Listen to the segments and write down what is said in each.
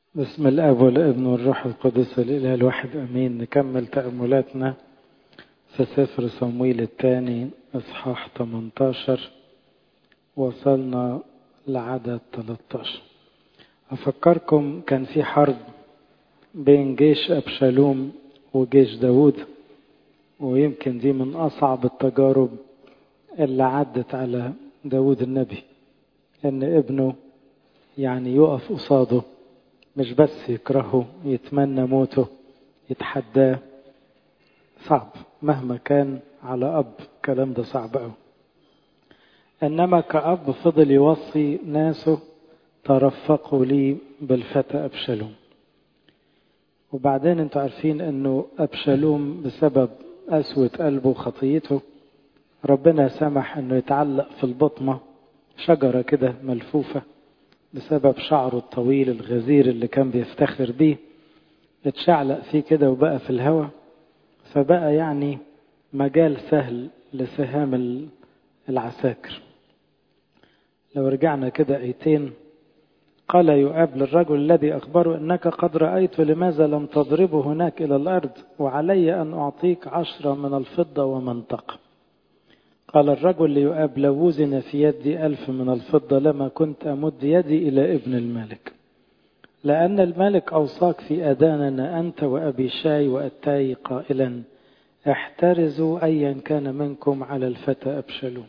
بسم الاب والابن والروح القدس الاله الواحد امين نكمل تاملاتنا في سفر صمويل الثاني اصحاح 18 وصلنا لعدد 13 افكركم كان في حرب بين جيش ابشالوم وجيش داود ويمكن دي من اصعب التجارب اللي عدت على داود النبي ان ابنه يعني يقف قصاده مش بس يكرهه يتمنى موته يتحداه صعب مهما كان على أب الكلام ده صعب أوي إنما كأب فضل يوصي ناسه ترفقوا لي بالفتى أبشالوم وبعدين انتوا عارفين انه أبشالوم بسبب قسوة قلبه وخطيته ربنا سمح انه يتعلق في البطمة شجرة كده ملفوفة بسبب شعره الطويل الغزير اللي كان بيفتخر بيه اتشعلق فيه كده وبقى في الهواء فبقى يعني مجال سهل لسهام العساكر لو رجعنا كده ايتين قال يؤاب للرجل الذي أخبره إنك قد رأيت لماذا لم تضربه هناك إلى الأرض وعلي أن أعطيك عشرة من الفضة ومنطقة قال الرجل ليؤاب لو وزن في يدي ألف من الفضة لما كنت أمد يدي إلى ابن الملك لأن الملك أوصاك في أداننا أنت وأبي شاي وأتاي قائلا احترزوا أيا كان منكم على الفتى أبشلوم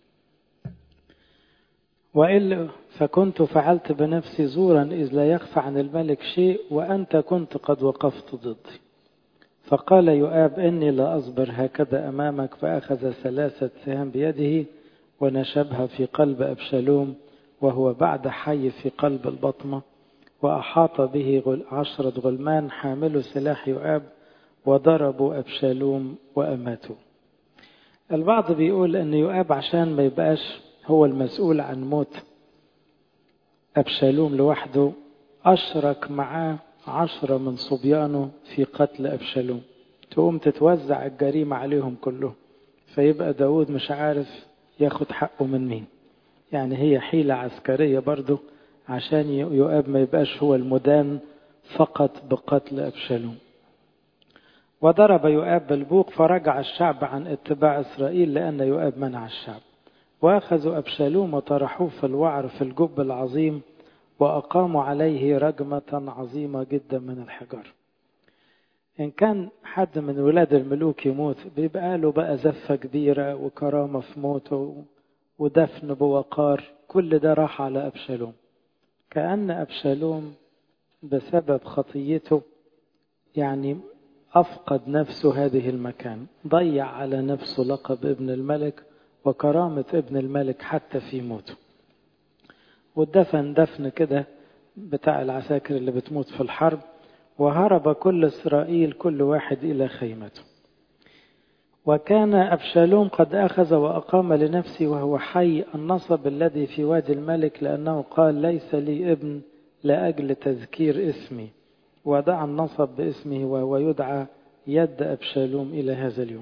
وإلا فكنت فعلت بنفسي زورا إذ لا يخفى عن الملك شيء وأنت كنت قد وقفت ضدي فقال يؤاب إني لا أصبر هكذا أمامك فأخذ ثلاثة سهام بيده ونشبها في قلب أبشالوم وهو بعد حي في قلب البطمة وأحاط به عشرة غلمان حاملوا سلاح يؤاب وضربوا أبشالوم وأماتوا البعض بيقول أن يؤاب عشان ما يبقاش هو المسؤول عن موت أبشالوم لوحده أشرك معاه عشرة من صبيانه في قتل أبشالوم تقوم تتوزع الجريمة عليهم كلهم فيبقى داود مش عارف ياخد حقه من مين يعني هي حيلة عسكرية برضه عشان يؤاب ما يبقاش هو المدان فقط بقتل أبشالوم وضرب يؤاب بالبوق فرجع الشعب عن اتباع إسرائيل لأن يؤاب منع الشعب وأخذوا أبشالوم وطرحوه في الوعر في الجب العظيم وأقاموا عليه رجمة عظيمة جدا من الحجر إن كان حد من ولاد الملوك يموت بيبقى له بقى زفة كبيرة وكرامة في موته ودفن بوقار كل ده راح على أبشالوم كأن أبشالوم بسبب خطيته يعني أفقد نفسه هذه المكان ضيع على نفسه لقب ابن الملك وكرامة ابن الملك حتى في موته والدفن دفن كده بتاع العساكر اللي بتموت في الحرب وهرب كل إسرائيل كل واحد إلى خيمته وكان أبشالوم قد أخذ وأقام لنفسه وهو حي النصب الذي في وادي الملك لأنه قال ليس لي ابن لأجل تذكير اسمي ودعا النصب باسمه وهو يدعى يد أبشالوم إلى هذا اليوم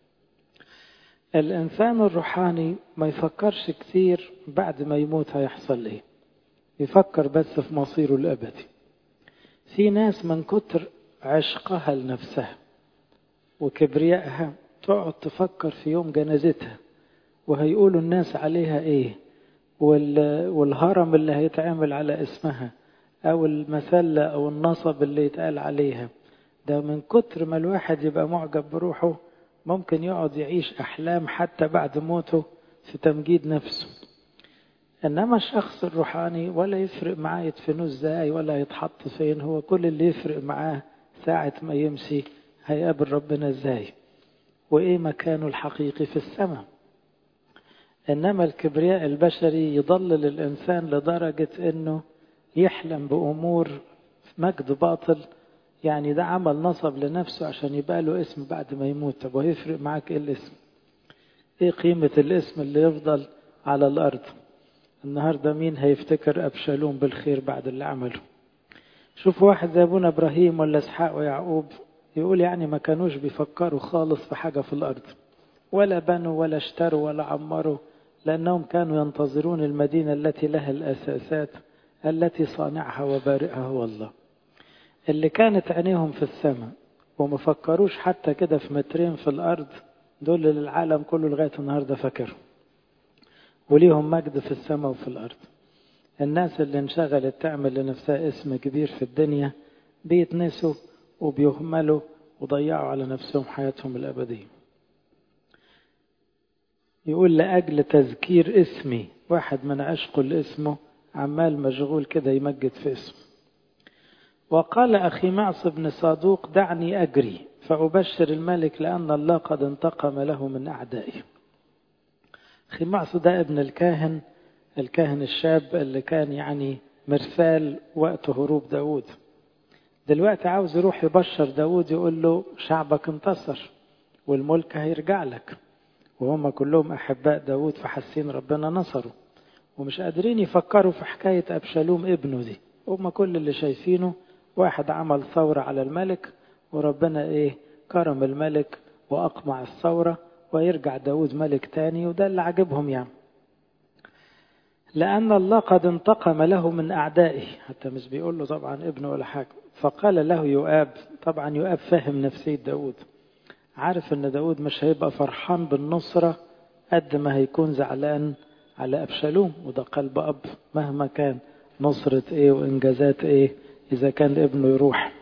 الإنسان الروحاني ما يفكرش كثير بعد ما يموت هيحصل إيه يفكر بس في مصيره الأبدي في ناس من كتر عشقها لنفسها وكبريائها تقعد تفكر في يوم جنازتها وهيقولوا الناس عليها ايه والهرم اللي هيتعمل على اسمها او المسلة او النصب اللي يتقال عليها ده من كتر ما الواحد يبقى معجب بروحه ممكن يقعد يعيش أحلام حتى بعد موته في تمجيد نفسه إنما الشخص الروحاني ولا يفرق معاه يدفنوه ازاي ولا يتحط فين هو كل اللي يفرق معاه ساعة ما يمشي هيقابل ربنا ازاي وإيه مكانه الحقيقي في السماء إنما الكبرياء البشري يضلل الإنسان لدرجة إنه يحلم بأمور مجد باطل يعني ده عمل نصب لنفسه عشان يبقى له اسم بعد ما يموت طب وهيفرق معاك ايه الاسم ايه قيمة الاسم اللي يفضل على الارض النهاردة مين هيفتكر ابشالوم بالخير بعد اللي عمله شوف واحد زي ابونا ابراهيم ولا اسحاق ويعقوب يقول يعني ما كانوش بيفكروا خالص في حاجة في الارض ولا بنوا ولا اشتروا ولا عمروا لانهم كانوا ينتظرون المدينة التي لها الاساسات التي صانعها وبارئها هو الله اللي كانت عينيهم في السماء وما فكروش حتى كده في مترين في الأرض دول اللي العالم كله لغاية النهاردة فاكرهم وليهم مجد في السماء وفي الأرض الناس اللي انشغلت تعمل لنفسها اسم كبير في الدنيا بيتنسوا وبيهملوا وضيعوا على نفسهم حياتهم الأبدية يقول لأجل تذكير اسمي واحد من عشقه لاسمه عمال مشغول كده يمجد في اسمه وقال أخي معص بن صادوق دعني أجري فأبشر الملك لأن الله قد انتقم له من أعدائه أخي معص ده ابن الكاهن الكاهن الشاب اللي كان يعني مرسال وقت هروب داود دلوقتي عاوز يروح يبشر داود يقول له شعبك انتصر والملك هيرجع لك وهم كلهم أحباء داود فحاسين ربنا نصره ومش قادرين يفكروا في حكاية أبشالوم ابنه دي هم كل اللي شايفينه واحد عمل ثورة على الملك وربنا ايه كرم الملك وأقمع الثورة ويرجع داود ملك تاني وده اللي عجبهم يعني لأن الله قد انتقم له من أعدائه حتى مش بيقول له طبعا ابنه ولا حاجة فقال له يؤاب طبعا يؤاب فاهم نفسية داود عارف ان داود مش هيبقى فرحان بالنصرة قد ما هيكون زعلان على أبشالوم وده قلب أب مهما كان نصرة ايه وإنجازات ايه إذا كان ابنه يروح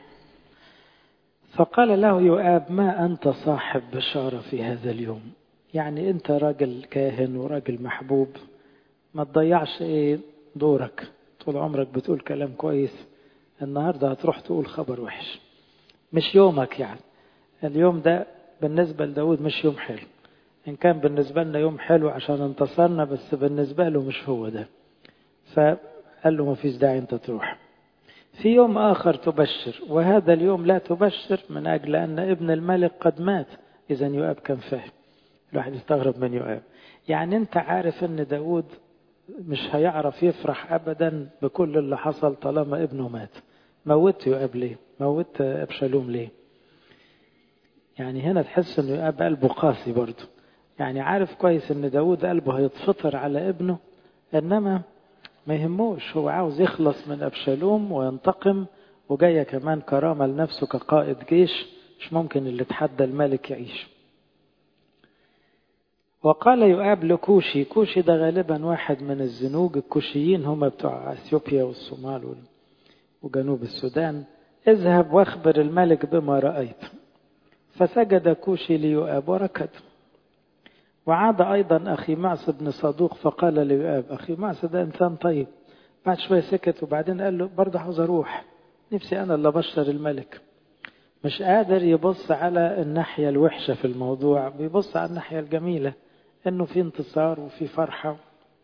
فقال له يؤاب ما أنت صاحب بشارة في هذا اليوم يعني أنت راجل كاهن وراجل محبوب ما تضيعش ايه دورك طول عمرك بتقول كلام كويس النهاردة هتروح تقول خبر وحش مش يومك يعني اليوم ده بالنسبة لداود مش يوم حلو إن كان بالنسبة لنا يوم حلو عشان انتصرنا بس بالنسبة له مش هو ده فقال له ما فيش داعي انت تروح في يوم آخر تبشر وهذا اليوم لا تبشر من أجل أن ابن الملك قد مات إذا يؤاب كان فاهم الواحد يستغرب من يؤاب يعني أنت عارف أن داود مش هيعرف يفرح أبدا بكل اللي حصل طالما ابنه مات موت يؤاب ليه موت أبشالوم ليه يعني هنا تحس أنه يؤاب قلبه قاسي برضه يعني عارف كويس أن داود قلبه هيتفطر على ابنه إنما ما يهموش هو عاوز يخلص من أبشالوم وينتقم وجاية كمان كرامة لنفسه كقائد جيش مش ممكن اللي تحدى الملك يعيش وقال يؤاب لكوشي كوشي ده غالبا واحد من الزنوج الكوشيين هم بتوع اثيوبيا والصومال وجنوب السودان اذهب واخبر الملك بما رأيت فسجد كوشي ليؤاب وركض وعاد أيضا أخي معس بن صدوق فقال ليؤاب أخي معس ده إنسان طيب بعد شوية سكت وبعدين قال له برضه عاوز أروح نفسي أنا اللي بشر الملك مش قادر يبص على الناحية الوحشة في الموضوع بيبص على الناحية الجميلة انه في انتصار وفي فرحة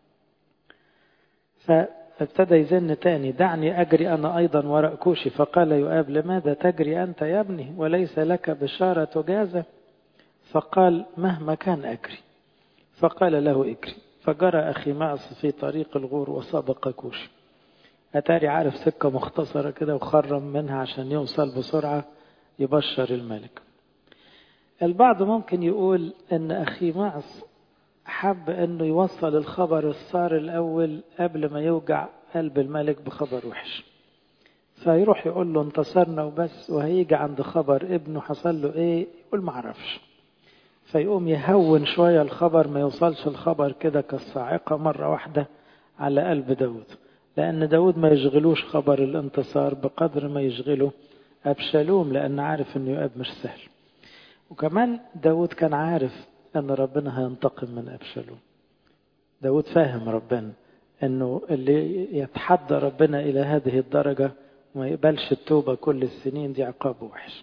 فابتدى يزن تاني دعني اجري انا ايضا وراء كوشي فقال يؤاب لماذا تجري انت يا ابني وليس لك بشارة تجازى فقال مهما كان اجري فقال له اجري فجرى اخي معص في طريق الغور وسبق كوشي اتاري عارف سكة مختصرة كده وخرم منها عشان يوصل بسرعة يبشر الملك البعض ممكن يقول ان اخي معص حب انه يوصل الخبر الصار الاول قبل ما يوجع قلب الملك بخبر وحش فيروح يقول له انتصرنا وبس وهيجي عند خبر ابنه حصل له ايه يقول ما اعرفش فيقوم يهون شوية الخبر ما يوصلش الخبر كده كالصاعقة مرة واحدة على قلب داود لأن داود ما يشغلوش خبر الانتصار بقدر ما يشغله أبشالوم لأن عارف أنه يؤاب مش سهل وكمان داود كان عارف أن ربنا هينتقم من أبشالوم داود فاهم ربنا أنه اللي يتحدى ربنا إلى هذه الدرجة وما يقبلش التوبة كل السنين دي عقاب وحش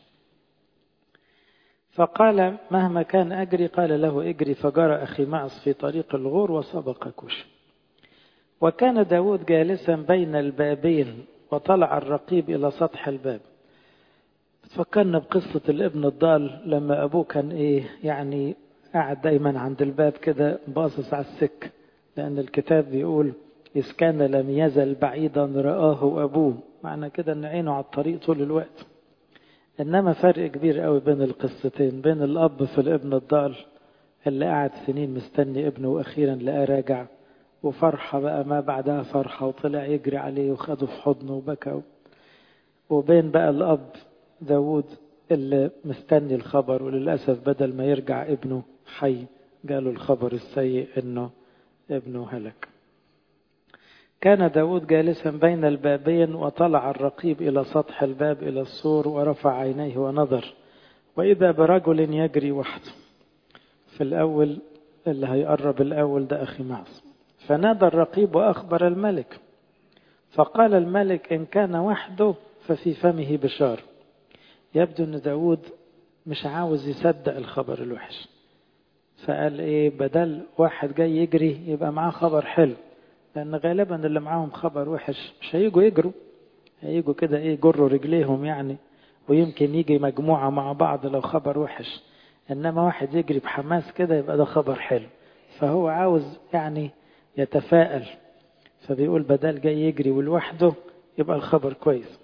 فقال مهما كان أجري قال له اجري فجرى أخي معص في طريق الغور وسبق كوش وكان داود جالسا بين البابين وطلع الرقيب إلى سطح الباب تفكرنا بقصة الابن الضال لما أبوه كان إيه يعني قاعد دايما عند الباب كده باصص على السك لأن الكتاب بيقول إذ كان لم يزل بعيدا رآه أبوه معنى كده أن عينه على الطريق طول الوقت إنما فرق كبير قوي بين القصتين بين الأب في الابن الضال اللي قعد سنين مستني ابنه وأخيرا لقاه راجع وفرحة بقى ما بعدها فرحة وطلع يجري عليه وخده في حضنه وبكى وبين بقى الأب داود اللي مستني الخبر وللأسف بدل ما يرجع ابنه حي جاله الخبر السيء انه ابنه هلك كان داود جالسا بين البابين وطلع الرقيب إلى سطح الباب إلى السور ورفع عينيه ونظر وإذا برجل يجري وحده في الأول اللي هيقرب الأول ده أخي معص فنادى الرقيب وأخبر الملك فقال الملك إن كان وحده ففي فمه بشار يبدو أن داود مش عاوز يصدق الخبر الوحش فقال إيه بدل واحد جاي يجري يبقى معاه خبر حلو لأن غالبا اللي معاهم خبر وحش مش هيجوا يجروا هيجوا كده إيه جروا رجليهم يعني ويمكن يجي مجموعة مع بعض لو خبر وحش إنما واحد يجري بحماس كده يبقى ده خبر حلو فهو عاوز يعني يتفائل فبيقول بدل جاي يجري ولوحده يبقى الخبر كويس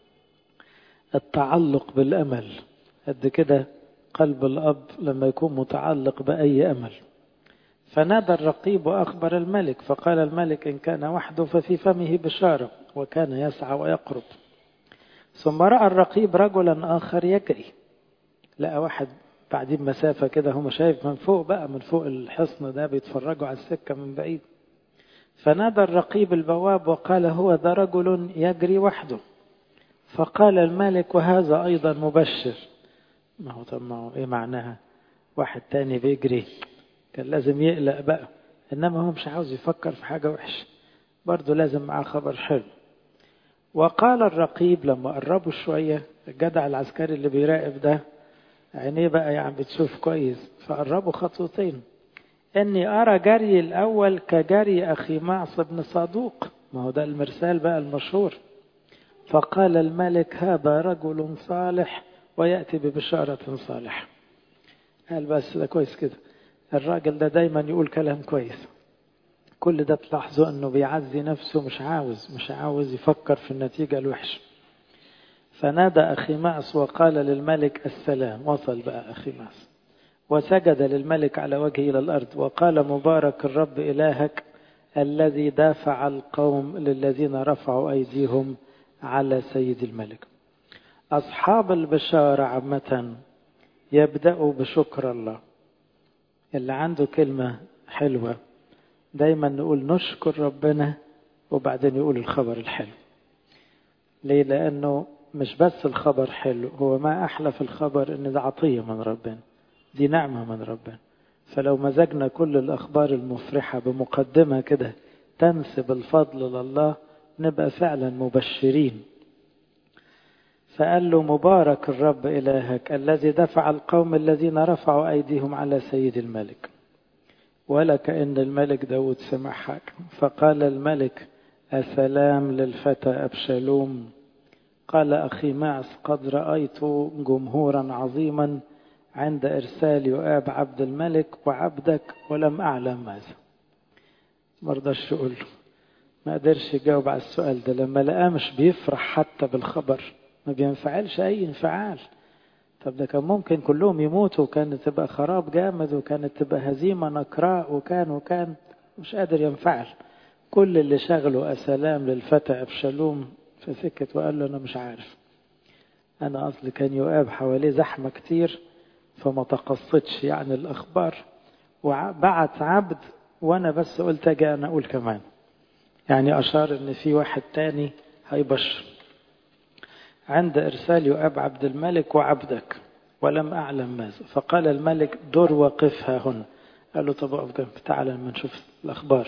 التعلق بالأمل قد كده قلب الأب لما يكون متعلق بأي أمل فنادى الرقيب وأخبر الملك فقال الملك إن كان وحده ففي فمه بشارة وكان يسعى ويقرب ثم رأى الرقيب رجلا آخر يجري لقى واحد بعدين مسافة كده هم شايف من فوق بقى من فوق الحصن ده بيتفرجوا على السكة من بعيد فنادى الرقيب البواب وقال هو ذا رجل يجري وحده فقال الملك وهذا أيضا مبشر ما هو طب ما هو إيه معناها واحد تاني بيجري كان لازم يقلق بقى إنما هو مش عاوز يفكر في حاجة وحشة برضه لازم معاه خبر حلو وقال الرقيب لما قربوا شوية الجدع العسكري اللي بيراقب ده عينيه بقى يعني بتشوف كويس فقربوا خطوتين إني أرى جري الأول كجري أخي معص بن صادوق ما هو ده المرسال بقى المشهور فقال الملك هذا رجل صالح ويأتي ببشارة صالحة قال بس ده كويس كده الراجل ده دايما يقول كلام كويس كل ده تلاحظوا انه بيعزي نفسه مش عاوز مش عاوز يفكر في النتيجة الوحشة فنادى أخي معس وقال للملك السلام وصل بقى أخي معس وسجد للملك على وجهه إلى الأرض وقال مبارك الرب إلهك الذي دافع القوم للذين رفعوا أيديهم على سيد الملك أصحاب البشارة عامة يبدأوا بشكر الله اللي عنده كلمة حلوة دايما نقول نشكر ربنا وبعدين يقول الخبر الحلو ليه لأنه مش بس الخبر حلو هو ما أحلى في الخبر إن ده عطية من ربنا دي نعمة من ربنا فلو مزجنا كل الأخبار المفرحة بمقدمة كده تنسب الفضل لله نبقى فعلا مبشرين فقال له مبارك الرب إلهك الذي دفع القوم الذين رفعوا أيديهم على سيد الملك ولا كأن الملك داود سمع حاجة فقال الملك أسلام للفتى أبشالوم قال أخي معس قد رأيت جمهورا عظيما عند إرسال يؤاب عبد الملك وعبدك ولم أعلم ماذا مرضاش يقول له ما قدرش يجاوب على السؤال ده لما لقاه مش بيفرح حتى بالخبر ما بينفعلش أي انفعال طب ده كان ممكن كلهم يموتوا وكانت تبقى خراب جامد وكانت تبقى هزيمة نكراء وكان وكان مش قادر ينفعل كل اللي شغله أسلام للفتى أبشالوم في سكة وقال له أنا مش عارف أنا أصلي كان يؤاب حواليه زحمة كتير فما تقصتش يعني الأخبار وبعت عبد وأنا بس قلت أجي أنا أقول كمان يعني أشار إن في واحد تاني هيبشر عند إرسال يؤاب عبد الملك وعبدك ولم أعلم ماذا فقال الملك دور وقفها هنا قال له طب اقف جنب تعالى لما نشوف الأخبار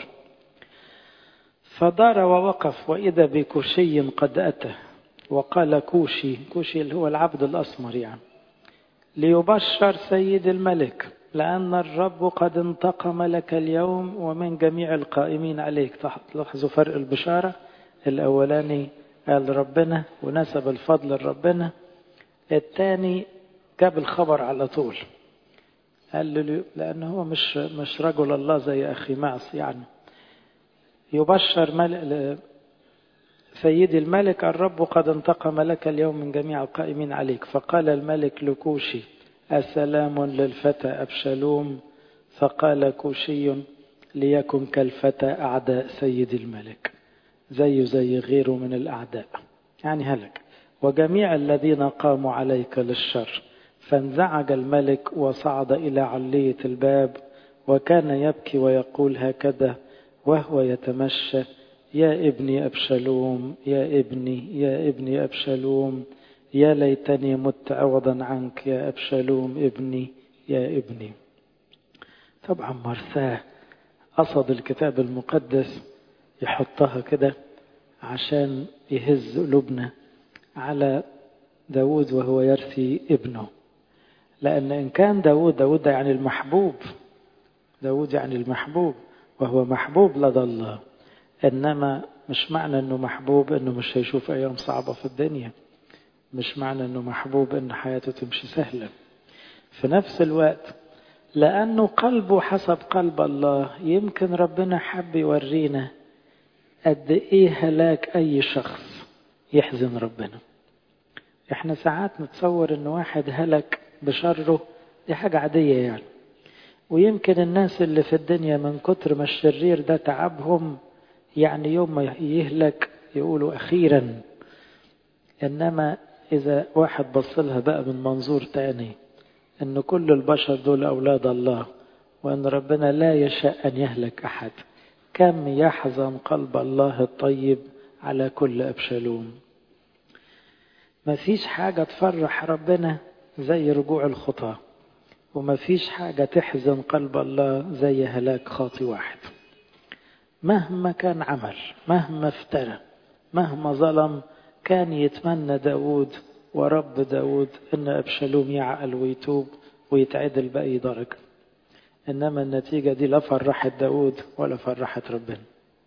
فدار ووقف وإذا بكوشي قد أتى وقال كوشي كوشي اللي هو العبد الأسمر يعني ليبشر سيد الملك لأن الرب قد انتقم لك اليوم ومن جميع القائمين عليك تلاحظوا فرق البشارة الأولاني قال ربنا ونسب الفضل لربنا الثاني جاب الخبر على طول قال له لأنه هو مش مش رجل الله زي أخي معص يعني يبشر ملك سيدي الملك الرب قد انتقم لك اليوم من جميع القائمين عليك فقال الملك لكوشي أسلام للفتى أبشالوم فقال كوشي ليكن كالفتى أعداء سيد الملك زيه زي غيره من الأعداء يعني هلك وجميع الذين قاموا عليك للشر فانزعج الملك وصعد إلى علية الباب وكان يبكي ويقول هكذا وهو يتمشى يا ابني أبشلوم يا ابني يا ابني أبشلوم يا ليتني مت عوضا عنك يا أبشلوم ابني يا ابني طبعا مرثاه قصد الكتاب المقدس يحطها كده عشان يهز قلوبنا على داود وهو يرثي ابنه لأن إن كان داود داود ده يعني المحبوب داود يعني المحبوب وهو محبوب لدى الله إنما مش معنى أنه محبوب أنه مش هيشوف أيام صعبة في الدنيا مش معنى أنه محبوب أن حياته تمشي سهلة في نفس الوقت لأنه قلبه حسب قلب الله يمكن ربنا حب يورينا قد إيه هلاك أي شخص يحزن ربنا احنا ساعات نتصور ان واحد هلك بشره دي حاجة عادية يعني ويمكن الناس اللي في الدنيا من كتر ما الشرير ده تعبهم يعني يوم ما يهلك يقولوا أخيرا إنما إذا واحد بص لها بقى من منظور تاني إن كل البشر دول أولاد الله وإن ربنا لا يشاء أن يهلك أحد كم يحزن قلب الله الطيب على كل أبشلوم ما فيش حاجة تفرح ربنا زي رجوع الخطاة وما فيش حاجة تحزن قلب الله زي هلاك خاطي واحد مهما كان عمل مهما افترى مهما ظلم كان يتمنى داود ورب داود ان أبشلوم يعقل ويتوب ويتعدل بأي درجة إنما النتيجة دي لا فرحت داود ولا فرحت ربنا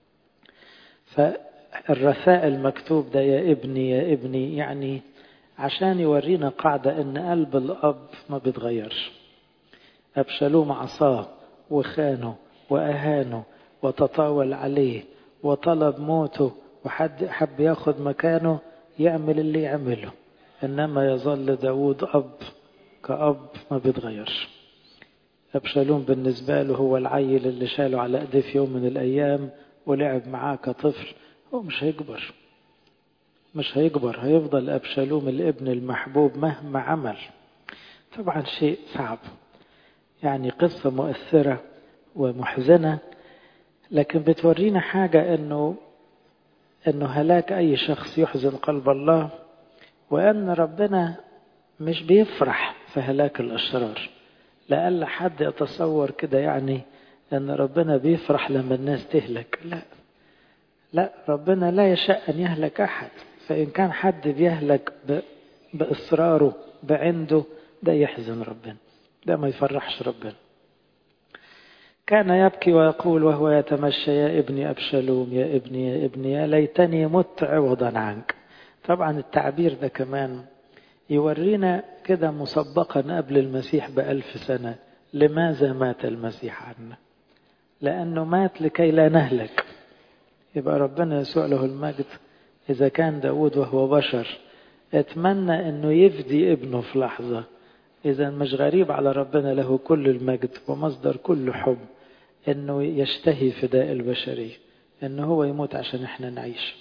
فالرثاء المكتوب ده يا ابني يا ابني يعني عشان يورينا قاعدة ان قلب الأب ما بيتغيرش أبشلوم عصاه وخانه وأهانه وتطاول عليه وطلب موته وحد حب ياخد مكانه يعمل اللي يعمله إنما يظل داود أب كأب ما بيتغيرش أبشالوم بالنسبة له هو العيل اللي شاله على أيديه في يوم من الأيام ولعب معاه كطفل هو مش هيكبر مش هيكبر هيفضل أبشالوم الابن المحبوب مهما عمل طبعا شيء صعب يعني قصة مؤثرة ومحزنة لكن بتورينا حاجة انه انه هلاك اي شخص يحزن قلب الله وان ربنا مش بيفرح في هلاك الاشرار لألا حد يتصور كده يعني ان ربنا بيفرح لما الناس تهلك لا لا ربنا لا يشاء ان يهلك احد فان كان حد بيهلك باصراره بعنده ده يحزن ربنا ده ما يفرحش ربنا كان يبكي ويقول وهو يتمشى يا ابني أبشلوم يا ابني يا ابني يا ليتني مت عوضا عنك طبعا التعبير ده كمان يورينا كده مسبقا قبل المسيح بألف سنة لماذا مات المسيح عنا لأنه مات لكي لا نهلك يبقى ربنا يسوع له المجد إذا كان داود وهو بشر اتمنى أنه يفدي ابنه في لحظة إذا مش غريب على ربنا له كل المجد ومصدر كل حب إنه يشتهي فداء البشرية إنه هو يموت عشان إحنا نعيش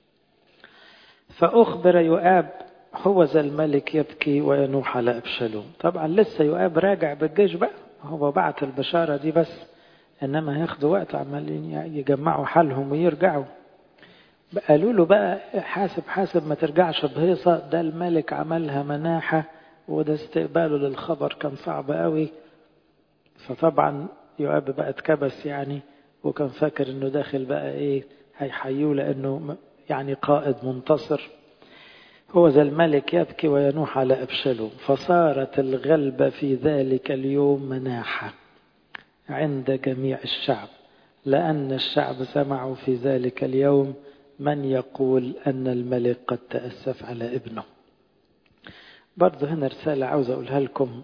فأخبر يؤاب هو ذا الملك يبكي وينوح على أبشالوم طبعا لسه يؤاب راجع بالجيش بقى هو بعت البشارة دي بس إنما هياخدوا وقت عمالين يجمعوا حالهم ويرجعوا قالوا له بقى حاسب حاسب ما ترجعش بهيصة ده الملك عملها مناحة وده استقباله للخبر كان صعب قوي فطبعا يؤاب بقى اتكبس يعني وكان فاكر انه داخل بقى ايه هيحيوه لانه يعني قائد منتصر هو ذا الملك يبكي وينوح على أبشلوم فصارت الغلبة في ذلك اليوم مناحة عند جميع الشعب لأن الشعب سمعوا في ذلك اليوم من يقول أن الملك قد تأسف على ابنه برضه هنا رسالة عاوز أقولها لكم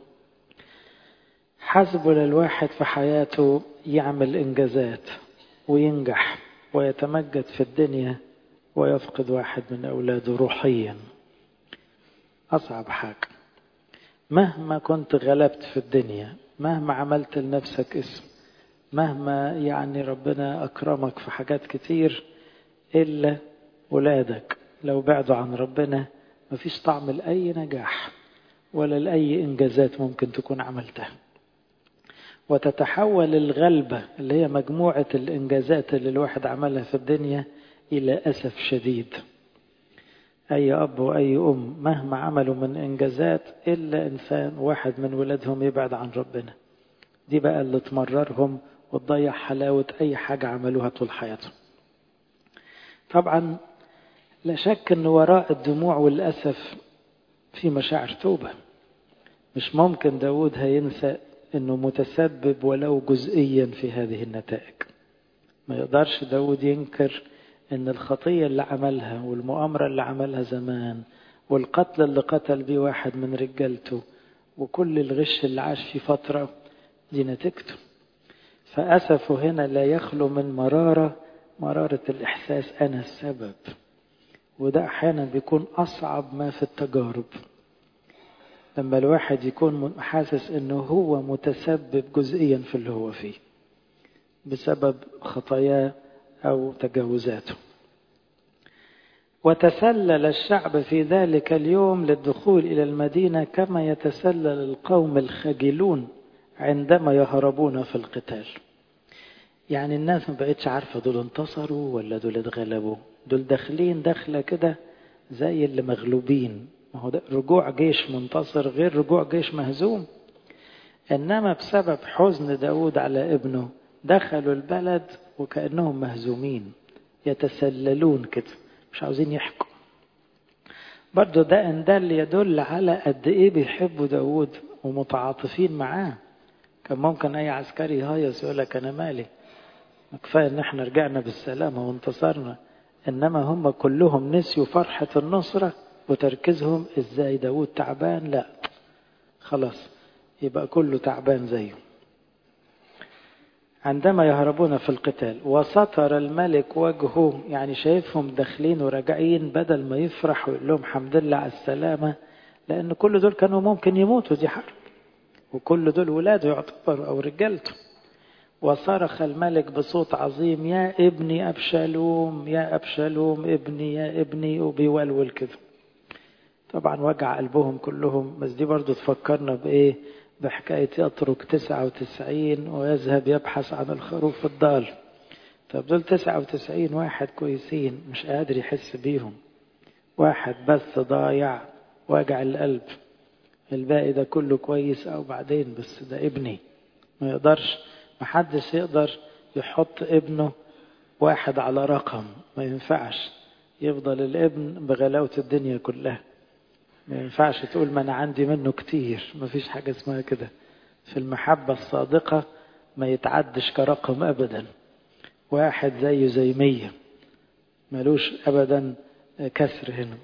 حسب للواحد في حياته يعمل إنجازات وينجح ويتمجد في الدنيا ويفقد واحد من أولاده روحيا أصعب حاجة مهما كنت غلبت في الدنيا مهما عملت لنفسك اسم مهما يعني ربنا أكرمك في حاجات كتير إلا ولادك لو بعدوا عن ربنا مفيش طعم لأي نجاح ولا لأي إنجازات ممكن تكون عملتها وتتحول الغلبة اللي هي مجموعة الإنجازات اللي الواحد عملها في الدنيا إلى أسف شديد أي أب وأي أم مهما عملوا من إنجازات إلا إنسان واحد من ولادهم يبعد عن ربنا دي بقى اللي تمررهم وتضيع حلاوة أي حاجة عملوها طول حياتهم طبعا لا شك أن وراء الدموع والأسف في مشاعر توبة مش ممكن داود هينسى أنه متسبب ولو جزئيا في هذه النتائج ما يقدرش داود ينكر أن الخطية اللي عملها والمؤامرة اللي عملها زمان والقتل اللي قتل بيه واحد من رجالته وكل الغش اللي عاش فيه فترة دي نتيجته فأسفه هنا لا يخلو من مرارة مرارة الإحساس أنا السبب وده أحيانا بيكون أصعب ما في التجارب لما الواحد يكون حاسس أنه هو متسبب جزئيا في اللي هو فيه بسبب خطاياه أو تجاوزاته وتسلل الشعب في ذلك اليوم للدخول إلى المدينة كما يتسلل القوم الخجلون عندما يهربون في القتال يعني الناس ما بقتش عارفة دول انتصروا ولا دول اتغلبوا دول داخلين داخلة كده زي اللي مغلوبين ما هو ده رجوع جيش منتصر غير رجوع جيش مهزوم إنما بسبب حزن داود على ابنه دخلوا البلد وكأنهم مهزومين يتسللون كده مش عاوزين يحكوا برضه ده إن ده اللي يدل على قد إيه بيحبوا داود ومتعاطفين معاه كان ممكن أي عسكري يهيص يقول لك أنا مالي كفاية إن إحنا رجعنا بالسلامة وانتصرنا إنما هم كلهم نسيوا فرحة النصرة وتركيزهم إزاي داود تعبان لا خلاص يبقى كله تعبان زيه عندما يهربون في القتال وسطر الملك وجهه يعني شايفهم داخلين وراجعين بدل ما يفرح ويقول لهم حمد لله على السلامة لأن كل دول كانوا ممكن يموتوا دي حرب وكل دول ولاده يعتبروا أو رجالته وصرخ الملك بصوت عظيم يا ابني أبشالوم يا أبشالوم ابني يا ابني وبيولول كده طبعا وجع قلبهم كلهم بس دي برضو تفكرنا بإيه بحكاية يترك تسعة وتسعين ويذهب يبحث عن الخروف الضال طب دول تسعة وتسعين واحد كويسين مش قادر يحس بيهم واحد بس ضايع وجع القلب الباقي ده كله كويس أو بعدين بس ده ابني ما يقدرش محدش يقدر يحط ابنه واحد على رقم ما ينفعش يفضل الابن بغلاوة الدنيا كلها ما ينفعش تقول ما أنا عندي منه كتير ما فيش حاجة اسمها كده في المحبة الصادقة ما يتعدش كرقم أبدا واحد زيه زي مية ملوش أبدا كسر هنا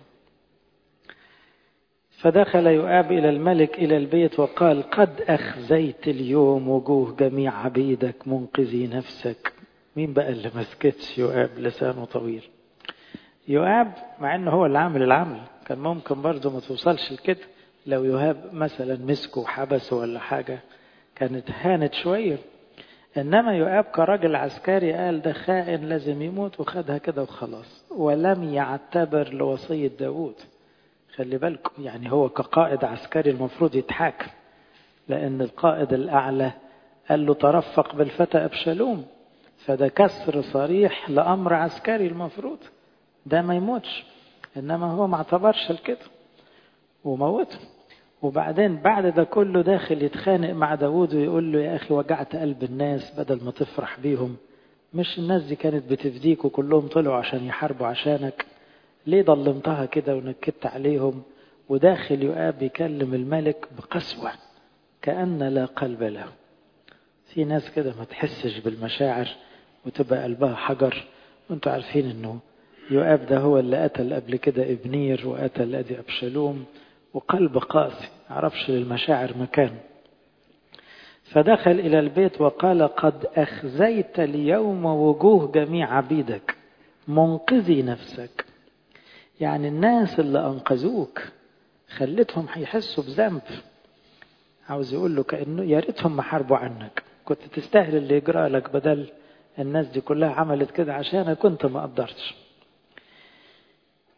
فدخل يؤاب إلى الملك إلى البيت وقال قد أخزيت اليوم وجوه جميع عبيدك منقذي نفسك مين بقى اللي مسكتش يؤاب لسانه طويل يؤاب مع انه هو اللي عامل العمل كان ممكن برضه ما توصلش لكده لو يهاب مثلا مسكه وحبسه ولا حاجة كانت هانت شوية إنما يؤاب كراجل عسكري قال ده خائن لازم يموت وخدها كده وخلاص ولم يعتبر لوصية داود خلي بالكم يعني هو كقائد عسكري المفروض يتحاكم لأن القائد الأعلى قال له ترفق بالفتى أبشالوم فده كسر صريح لأمر عسكري المفروض ده ما يموتش إنما هو ما اعتبرش الكده وموته وبعدين بعد ده كله داخل يتخانق مع داود ويقول له يا أخي وجعت قلب الناس بدل ما تفرح بيهم مش الناس دي كانت بتفديك وكلهم طلعوا عشان يحاربوا عشانك ليه ضلمتها كده ونكدت عليهم وداخل يؤاب يكلم الملك بقسوة كأن لا قلب له في ناس كده ما تحسش بالمشاعر وتبقى قلبها حجر وانتوا عارفين انه يؤاب ده هو اللي قتل قبل كده ابنير وقتل ادي ابشالوم وقلب قاسي عرفش للمشاعر مكان فدخل إلى البيت وقال قد أخزيت اليوم وجوه جميع عبيدك منقذي نفسك يعني الناس اللي أنقذوك خلتهم هيحسوا بذنب عاوز يقول له كأنه يا ريتهم ما حاربوا عنك كنت تستاهل اللي يجرى لك بدل الناس دي كلها عملت كده عشان كنت ما قدرتش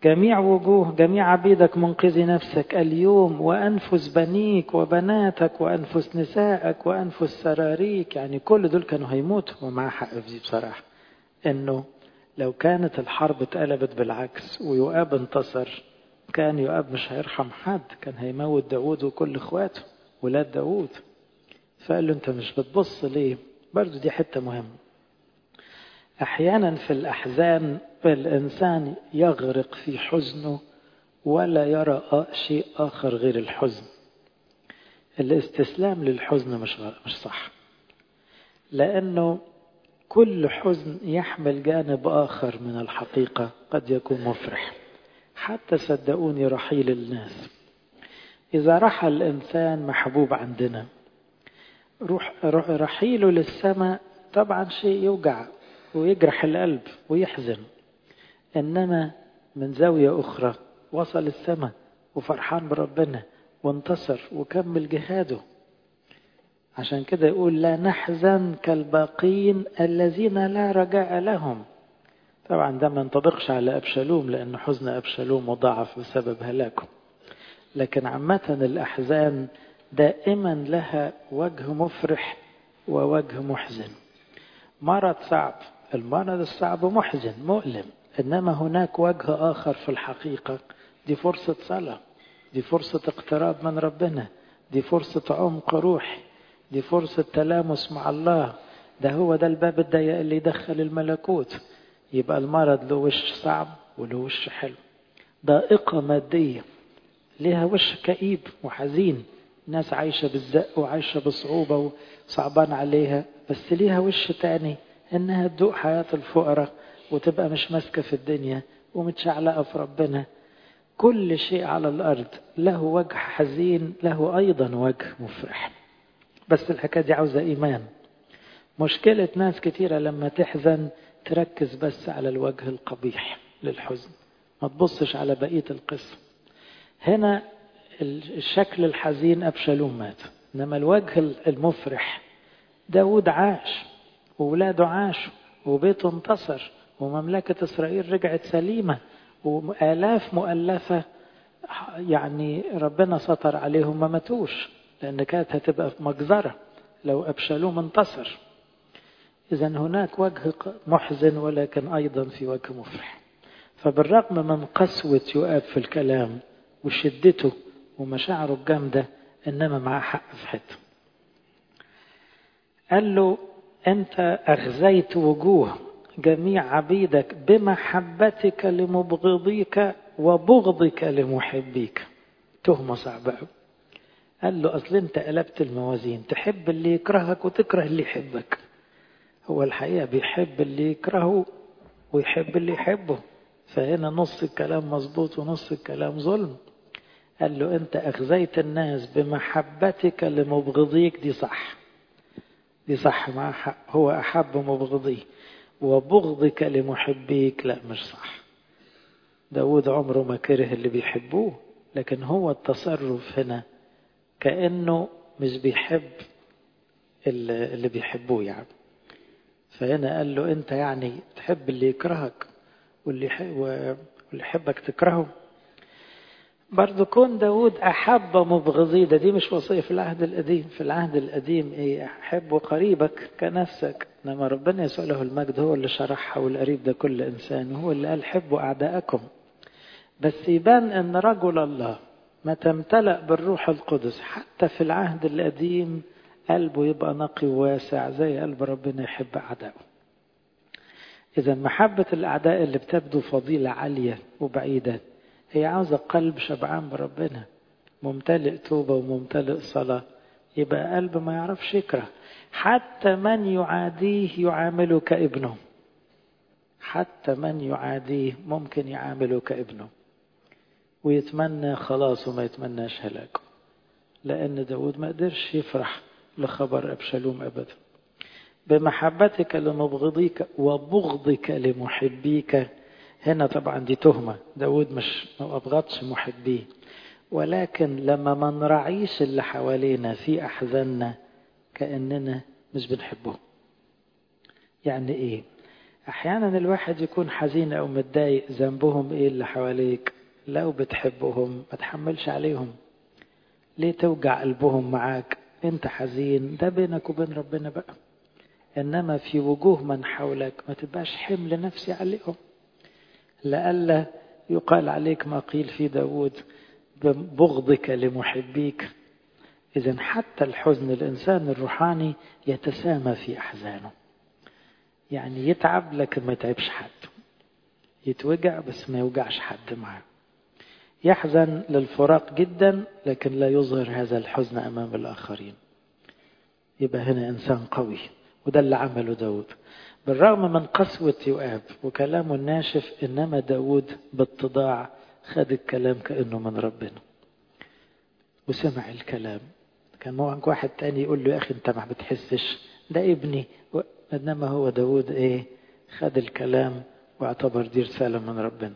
جميع وجوه جميع عبيدك منقذي نفسك اليوم وأنفس بنيك وبناتك وأنفس نسائك وأنفس سراريك يعني كل دول كانوا هيموتوا ومع حق في دي بصراحة إنه لو كانت الحرب اتقلبت بالعكس ويؤاب انتصر كان يؤاب مش هيرحم حد كان هيموت داود وكل اخواته ولاد داود فقال له انت مش بتبص ليه برضو دي حتة مهمة احيانا في الاحزان الانسان يغرق في حزنه ولا يرى شيء اخر غير الحزن الاستسلام للحزن مش مش صح لانه كل حزن يحمل جانب اخر من الحقيقه قد يكون مفرح حتى صدقوني رحيل الناس اذا رحل الانسان محبوب عندنا روح رحيله للسماء طبعا شيء يوجع ويجرح القلب ويحزن انما من زاويه اخرى وصل السماء وفرحان بربنا وانتصر وكمل جهاده عشان كده يقول لا نحزن كالباقين الذين لا رجاء لهم طبعا ده ما ينطبقش على أبشالوم لأن حزن أبشالوم مضاعف بسبب هلاكه لكن عامة الأحزان دائما لها وجه مفرح ووجه محزن مرض صعب المرض الصعب محزن مؤلم إنما هناك وجه آخر في الحقيقة دي فرصة صلاة دي فرصة اقتراب من ربنا دي فرصة عمق روحي دي فرصة تلامس مع الله ده هو ده الباب الضيق اللي يدخل الملكوت يبقى المرض له وش صعب وله وش حلو ضائقة مادية ليها وش كئيب وحزين ناس عايشة بالزق وعايشة بصعوبة وصعبان عليها بس ليها وش تاني انها تدوق حياة الفقراء وتبقى مش ماسكة في الدنيا ومتشعلقة في ربنا كل شيء على الأرض له وجه حزين له أيضا وجه مفرح بس الحكاية دي عاوزة إيمان مشكلة ناس كتيرة لما تحزن تركز بس على الوجه القبيح للحزن ما تبصش على بقية القصة هنا الشكل الحزين أبشالوم مات إنما الوجه المفرح داود عاش وولاده عاشوا وبيته انتصر ومملكة إسرائيل رجعت سليمة وآلاف مؤلفة يعني ربنا سطر عليهم ما ماتوش لأن كانت هتبقى في مجزرة لو أبشالوم انتصر إذا هناك وجه محزن ولكن أيضا في وجه مفرح فبالرغم من قسوة يؤاب في الكلام وشدته ومشاعره الجامدة إنما معاه حق في حته قال له أنت أغزيت وجوه جميع عبيدك بمحبتك لمبغضيك وبغضك لمحبيك تهمة صعبة قال له أصل أنت قلبت الموازين تحب اللي يكرهك وتكره اللي يحبك هو الحقيقة بيحب اللي يكرهه ويحب اللي يحبه فهنا نص الكلام مظبوط ونص الكلام ظلم قال له أنت أخزيت الناس بمحبتك لمبغضيك دي صح دي صح مع حق هو أحب مبغضيه وبغضك لمحبيك لا مش صح داود عمره ما كره اللي بيحبوه لكن هو التصرف هنا كأنه مش بيحب اللي بيحبوه يعني فهنا قال له انت يعني تحب اللي يكرهك واللي واللي يحبك تكرهه برضو كون داود أحب مبغضي ده دي مش وصية في العهد القديم في العهد القديم ايه حب قريبك كنفسك انما ربنا يسوع له المجد هو اللي شرحها والقريب ده كل انسان هو اللي قال حبوا اعداءكم بس يبان ان رجل الله ما تمتلأ بالروح القدس حتى في العهد القديم قلبه يبقى نقي وواسع زي قلب ربنا يحب أعدائه إذا محبة الأعداء اللي بتبدو فضيلة عالية وبعيدة هي عاوزة قلب شبعان بربنا ممتلئ توبة وممتلئ صلاة يبقى قلب ما يعرفش يكره حتى من يعاديه يعامله كابنه حتى من يعاديه ممكن يعامله كابنه ويتمنى خلاص وما يتمناش هلاكه لأن داود ما قدرش يفرح لخبر أبشالوم أبدا بمحبتك لمبغضيك وبغضك لمحبيك هنا طبعا دي تهمة داود مش ما أبغضش محبيه ولكن لما ما نراعيش اللي حوالينا في أحزاننا كأننا مش بنحبه يعني إيه أحيانا الواحد يكون حزين أو متضايق ذنبهم إيه اللي حواليك لو بتحبهم ما تحملش عليهم ليه توجع قلبهم معاك انت حزين ده بينك وبين ربنا بقى انما في وجوه من حولك ما تبقاش حمل نفسي عليهم لئلا يقال عليك ما قيل في داود ببغضك لمحبيك إذا حتى الحزن الإنسان الروحاني يتسامى في أحزانه يعني يتعب لكن ما يتعبش حد يتوجع بس ما يوجعش حد معاه يحزن للفراق جدا لكن لا يظهر هذا الحزن أمام الآخرين يبقى هنا إنسان قوي وده اللي عمله داود بالرغم من قسوة يؤاب وكلامه الناشف إنما داود باتضاع خد الكلام كأنه من ربنا وسمع الكلام كان ممكن واحد تاني يقول له يا أخي أنت ما بتحسش ده ابني إنما هو داود إيه خد الكلام واعتبر دي رسالة من ربنا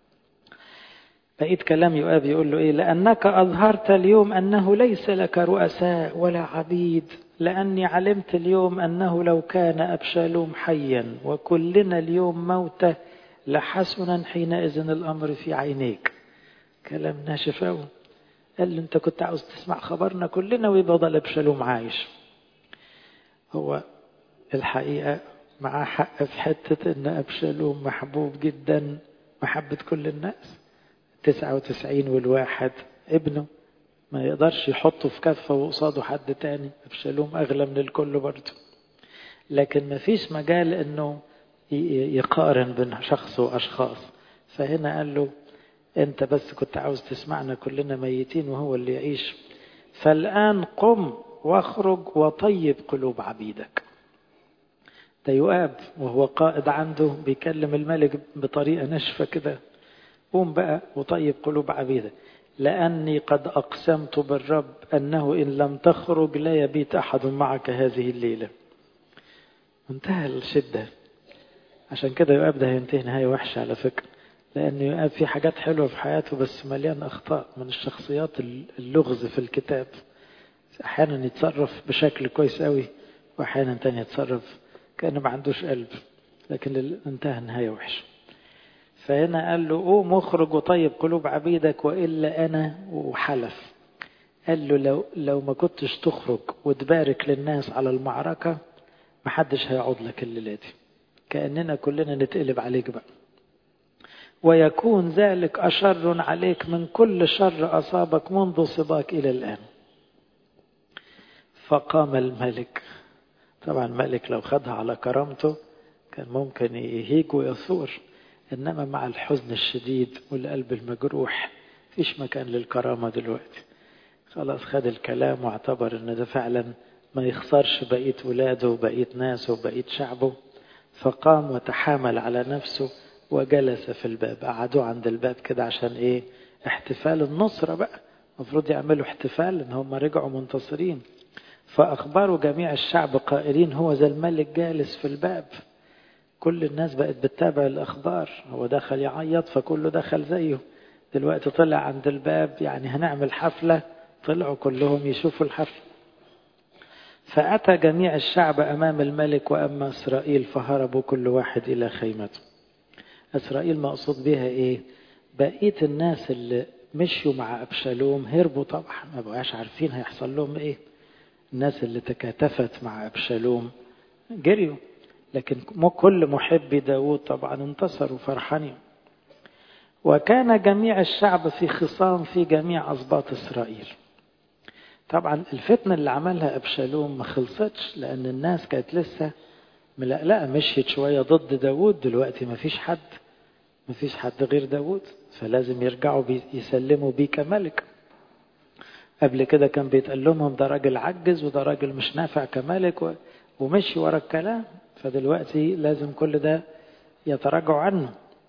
بقيت كلام يؤاب يقول له إيه لأنك أظهرت اليوم أنه ليس لك رؤساء ولا عبيد لأني علمت اليوم أنه لو كان أبشالوم حيا وكلنا اليوم موتى لحسنا حينئذ الأمر في عينيك كلام ناشف أوي قال له أنت كنت عاوز تسمع خبرنا كلنا ويبقى ضل أبشالوم عايش هو الحقيقة معاه حق في حتة أن أبشالوم محبوب جدا محبة كل الناس تسعة وتسعين والواحد ابنه ما يقدرش يحطه في كفة وقصاده حد تاني أبشالوم أغلى من الكل برضه لكن ما فيش مجال أنه يقارن بين شخص وأشخاص فهنا قال له أنت بس كنت عاوز تسمعنا كلنا ميتين وهو اللي يعيش فالآن قم واخرج وطيب قلوب عبيدك ده يؤاب وهو قائد عنده بيكلم الملك بطريقة ناشفة كده قوم بقى وطيب قلوب عبيدك لأني قد أقسمت بالرب أنه إن لم تخرج لا يبيت أحد معك هذه الليلة منتهى الشدة عشان كده يؤاب ده هينتهي نهاية وحشة على فكرة لأن يؤاب في حاجات حلوة في حياته بس مليان أخطاء من الشخصيات اللغز في الكتاب أحيانا يتصرف بشكل كويس قوي وأحيانا تاني يتصرف كأنه ما عندوش قلب لكن انتهى النهاية وحشة فهنا قال له قوم اخرج وطيب قلوب عبيدك وإلا أنا وحلف قال له لو, لو ما كنتش تخرج وتبارك للناس على المعركة محدش هيقعد لك الليلة دي كأننا كلنا نتقلب عليك بقى ويكون ذلك أشر عليك من كل شر أصابك منذ صباك إلى الآن فقام الملك طبعا الملك لو خدها على كرامته كان ممكن يهيج ويثور إنما مع الحزن الشديد والقلب المجروح فيش مكان للكرامة دلوقتي خلاص خد الكلام واعتبر إن ده فعلا ما يخسرش بقية ولاده وبقية ناسه وبقية شعبه فقام وتحامل على نفسه وجلس في الباب قعدوا عند الباب كده عشان ايه احتفال النصرة بقى المفروض يعملوا احتفال ان هم رجعوا منتصرين فأخبروا جميع الشعب قائلين هو ذا الملك جالس في الباب كل الناس بقت بتتابع الأخبار هو دخل يعيط فكله دخل زيه دلوقتي طلع عند الباب يعني هنعمل حفلة طلعوا كلهم يشوفوا الحفلة فأتى جميع الشعب أمام الملك وأما إسرائيل فهربوا كل واحد إلى خيمته إسرائيل مقصود بها إيه بقية الناس اللي مشوا مع أبشالوم هربوا طبعا ما بقاش عارفين هيحصل لهم إيه الناس اللي تكاتفت مع أبشالوم جريوا لكن كل محبي داود طبعا انتصروا فرحانين وكان جميع الشعب في خصام في جميع أسباط إسرائيل طبعا الفتنة اللي عملها أبشالوم ما خلصتش لأن الناس كانت لسه ملقلقة مشيت شوية ضد داود دلوقتي ما فيش حد ما فيش حد غير داود فلازم يرجعوا بي يسلموا بيه كملك قبل كده كان بيتقال لهم ده راجل عجز وده راجل مش نافع كملك ومشي ورا الكلام فدلوقتي لازم كل ده يتراجعوا عنه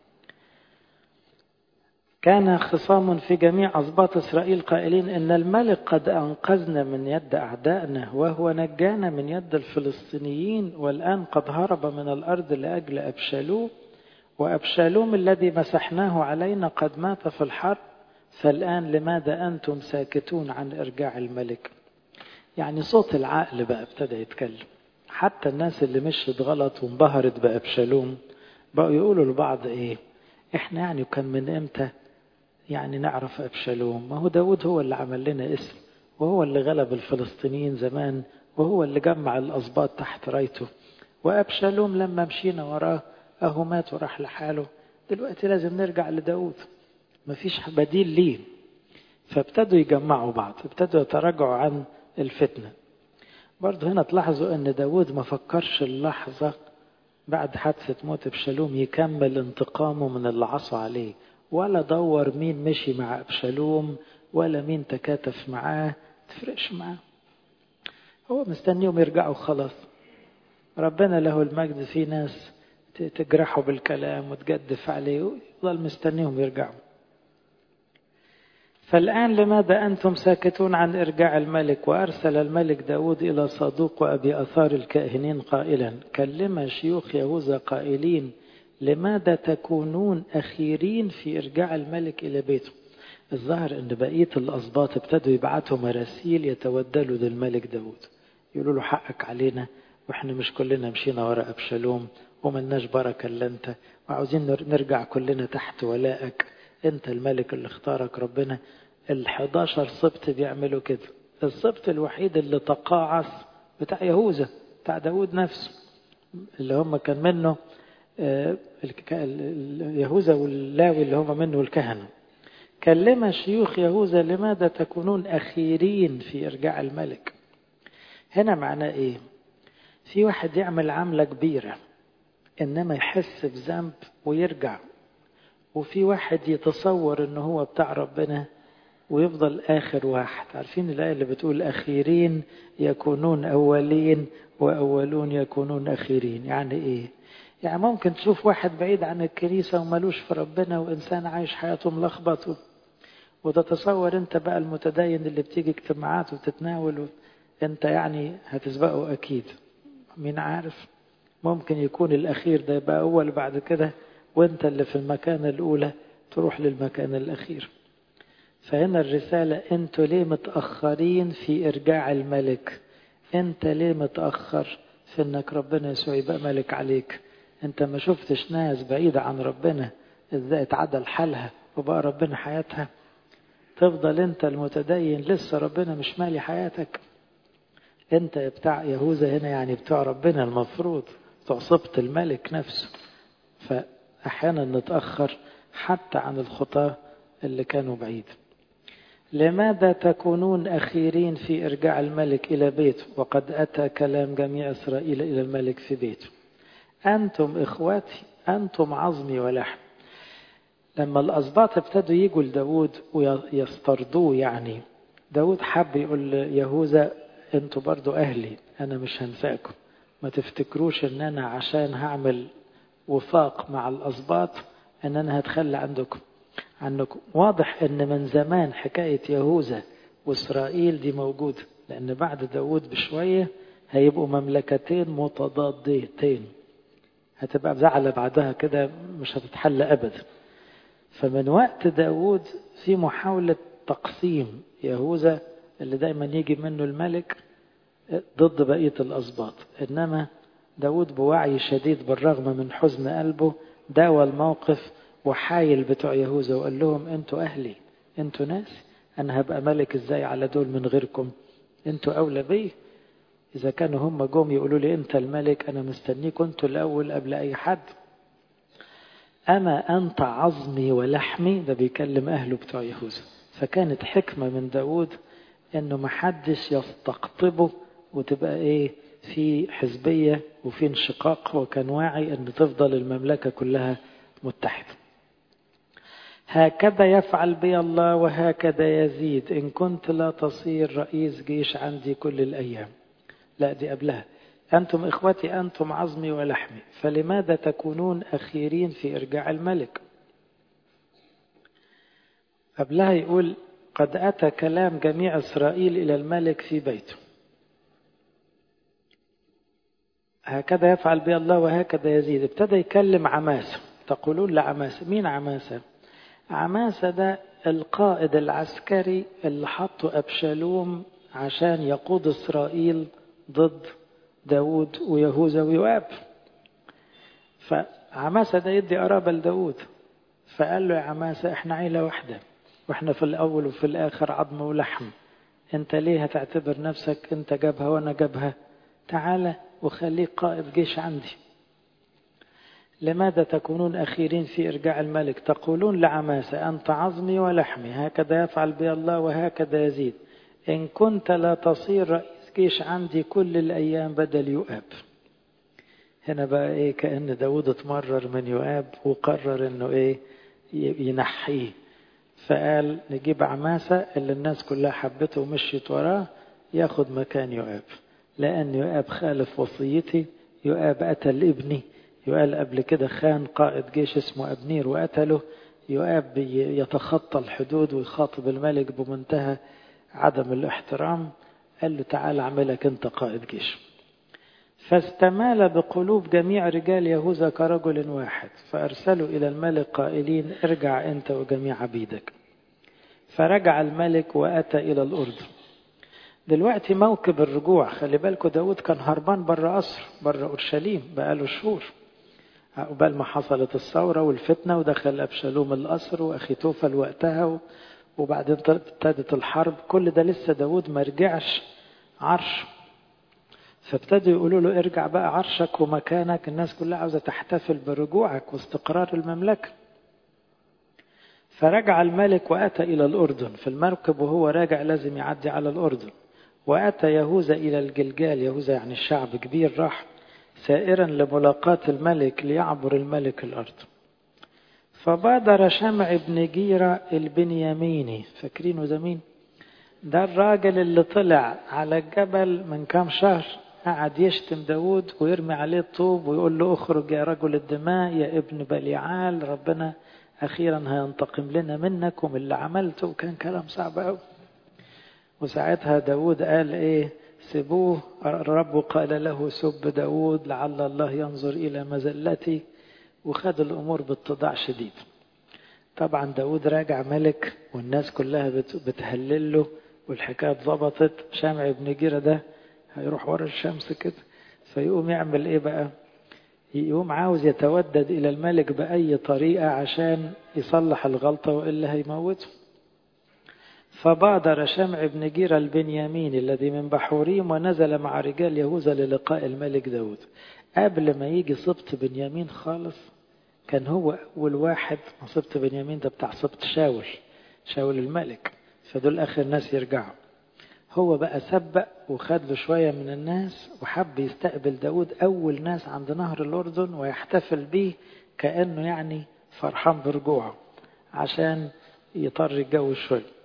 كان خصام في جميع أسباط إسرائيل قائلين إن الملك قد أنقذنا من يد أعدائنا وهو نجانا من يد الفلسطينيين والآن قد هرب من الأرض لأجل أبشالوم وأبشالوم الذي مسحناه علينا قد مات في الحرب فالآن لماذا أنتم ساكتون عن إرجاع الملك يعني صوت العقل بقى ابتدى يتكلم حتى الناس اللي مشت غلط وانبهرت بأبشالوم بقوا يقولوا لبعض ايه احنا يعني كان من امتى يعني نعرف أبشالوم ما هو داود هو اللي عمل لنا اسم وهو اللي غلب الفلسطينيين زمان وهو اللي جمع الأسباط تحت رايته وأبشالوم لما مشينا وراه أهو مات وراح لحاله دلوقتي لازم نرجع لداود مفيش بديل ليه فابتدوا يجمعوا بعض ابتدوا يتراجعوا عن الفتنة برضه هنا تلاحظوا أن داود ما فكرش اللحظة بعد حادثة موت أبشالوم يكمل انتقامه من اللي عصوا عليه ولا دور مين مشي مع أبشالوم ولا مين تكاتف معاه تفرقش معاه هو مستنيهم يرجعوا خلاص ربنا له المجد في ناس تجرحه بالكلام وتجدف عليه ويفضل مستنيهم يرجعوا فالآن لماذا أنتم ساكتون عن إرجاع الملك وأرسل الملك داود إلى صدوق وأبي أثار الكاهنين قائلا كلم شيوخ يهوذا قائلين لماذا تكونون أخيرين في إرجاع الملك إلى بيته الظاهر أن بقية الأسباط ابتدوا يبعتوا مراسيل يتودلوا للملك داود يقولوا له حقك علينا وإحنا مش كلنا مشينا وراء أبشالوم وملناش بركة إلا أنت وعاوزين نرجع كلنا تحت ولائك أنت الملك اللي اختارك ربنا ال 11 سبط بيعملوا كده السبط الوحيد اللي تقاعس بتاع يهوذا بتاع داود نفسه اللي هم كان منه يهوذا واللاوي اللي هم منه الكهنة كلم شيوخ يهوذا لماذا تكونون أخيرين في إرجاع الملك هنا معناه إيه في واحد يعمل عملة كبيرة إنما يحس بذنب ويرجع وفي واحد يتصور إن هو بتاع ربنا ويفضل آخر واحد عارفين الآية اللي بتقول أخيرين يكونون أولين وأولون يكونون أخيرين يعني إيه يعني ممكن تشوف واحد بعيد عن الكنيسة وملوش في ربنا وإنسان عايش حياته ملخبط وتتصور أنت بقى المتدين اللي بتيجي اجتماعات وتتناول أنت يعني هتسبقه أكيد مين عارف ممكن يكون الأخير ده يبقى أول بعد كده وأنت اللي في المكان الأولى تروح للمكان الأخير فهنا الرسالة أنتوا ليه متأخرين في إرجاع الملك أنت ليه متأخر في أنك ربنا يسوع يبقى ملك عليك أنت ما شفتش ناس بعيدة عن ربنا إزاي اتعدل حالها وبقى ربنا حياتها تفضل أنت المتدين لسه ربنا مش مالي حياتك أنت بتاع يهوذا هنا يعني بتاع ربنا المفروض بتوع سبط الملك نفسه فأحيانا نتأخر حتى عن الخطاة اللي كانوا بعيد لماذا تكونون أخيرين في إرجاع الملك إلى بيته وقد أتى كلام جميع إسرائيل إلى الملك في بيته أنتم إخواتي أنتم عظمي ولحم لما الأسباط ابتدوا يجوا لداود ويسترضوه يعني داود حب يقول يهوذا أنتوا برضو أهلي أنا مش هنساكم ما تفتكروش أن أنا عشان هعمل وفاق مع الأسباط أن أنا هتخلى عندكم عنكم واضح أن من زمان حكاية يهوذا وإسرائيل دي موجودة لأن بعد داود بشوية هيبقوا مملكتين متضادتين هتبقى زعلة بعدها كده مش هتتحل أبدا فمن وقت داود في محاولة تقسيم يهوذا اللي دايما يجي منه الملك ضد بقية الأسباط إنما داود بوعي شديد بالرغم من حزن قلبه داوى الموقف وحايل بتوع يهوذا وقال لهم انتوا أهلي انتوا ناس أنا هبقى ملك إزاي على دول من غيركم انتوا أولى بيه إذا كانوا هم جم يقولوا لي أنت الملك أنا مستنيك أنتوا الأول قبل أي حد أما أنت عظمي ولحمي ده بيكلم أهله بتوع يهوذا فكانت حكمة من داود إنه محدش يستقطبه وتبقى إيه في حزبية وفي انشقاق وكان واعي أن تفضل المملكة كلها متحدة هكذا يفعل بي الله وهكذا يزيد إن كنت لا تصير رئيس جيش عندي كل الأيام لا دي قبلها أنتم إخوتي أنتم عظمي ولحمي فلماذا تكونون أخيرين في إرجاع الملك قبلها يقول قد أتى كلام جميع إسرائيل إلى الملك في بيته هكذا يفعل بي الله وهكذا يزيد ابتدى يكلم عماسة تقولون لعماسة مين عماسة عماسة ده القائد العسكري اللي حطه أبشالوم عشان يقود إسرائيل ضد داود ويهوذا ويواب فعماسة ده يدي قرابة لداود فقال له يا عماسة احنا عيلة واحدة واحنا في الأول وفي الآخر عظم ولحم انت ليه هتعتبر نفسك انت جبهة وانا جبهة تعالى وخليك قائد جيش عندي لماذا تكونون أخيرين في إرجاع الملك تقولون لعماسة أنت عظمي ولحمي هكذا يفعل بي الله وهكذا يزيد إن كنت لا تصير رئيس جيش عندي كل الأيام بدل يؤاب هنا بقى إيه كأن داود اتمرر من يؤاب وقرر إنه إيه ينحيه فقال نجيب عماسة اللي الناس كلها حبته ومشيت وراه ياخد مكان يؤاب لأن يؤاب خالف وصيتي يؤاب قتل ابني يقال قبل كده خان قائد جيش اسمه أبنير وقتله يؤاب يتخطى الحدود ويخاطب الملك بمنتهى عدم الاحترام قال له تعال اعملك انت قائد جيش فاستمال بقلوب جميع رجال يهوذا كرجل واحد فأرسلوا إلى الملك قائلين ارجع أنت وجميع عبيدك فرجع الملك وأتى إلى الأردن دلوقتي موكب الرجوع خلي بالكم داود كان هربان بره قصر بره أورشليم بقاله شهور عقبال ما حصلت الثورة والفتنة ودخل أبشالوم القصر وأخي توفل وقتها وبعدين ابتدت الحرب كل ده لسه داود ما رجعش عرش فابتدوا يقولوا له ارجع بقى عرشك ومكانك الناس كلها عاوزة تحتفل برجوعك واستقرار المملكة فرجع الملك وأتى إلى الأردن في المركب وهو راجع لازم يعدي على الأردن وأتى يهوذا إلى الجلجال يهوذا يعني الشعب كبير راح سائرا لملاقاة الملك ليعبر الملك الأرض فبادر شمع بن جيرة البنياميني فاكرينه ده مين؟ ده الراجل اللي طلع على الجبل من كام شهر قعد يشتم داود ويرمي عليه الطوب ويقول له اخرج يا رجل الدماء يا ابن بليعال ربنا أخيرا هينتقم لنا منك ومن اللي عملته وكان كلام صعب قوي وساعتها داود قال ايه سيبوه الرب قال له سب داود لعل الله ينظر إلى مزلتي وخد الأمور باتضاع شديد طبعا داود راجع ملك والناس كلها بتهلل له والحكاية اتظبطت شامع ابن جيرة ده هيروح ورا الشمس كده فيقوم يعمل ايه بقى يقوم عاوز يتودد إلى الملك بأي طريقة عشان يصلح الغلطة وإلا هيموته فبادر شمع بن جيرة البنياميني الذي من بحوريم ونزل مع رجال يهوذا للقاء الملك داود قبل ما يجي سبط بنيامين خالص كان هو أول واحد سبط بنيامين ده بتاع سبط شاول شاول الملك فدول آخر ناس يرجعوا هو بقى سبق وخد له شوية من الناس وحب يستقبل داود أول ناس عند نهر الأردن ويحتفل بيه كأنه يعني فرحان برجوعه عشان يطر الجو شوية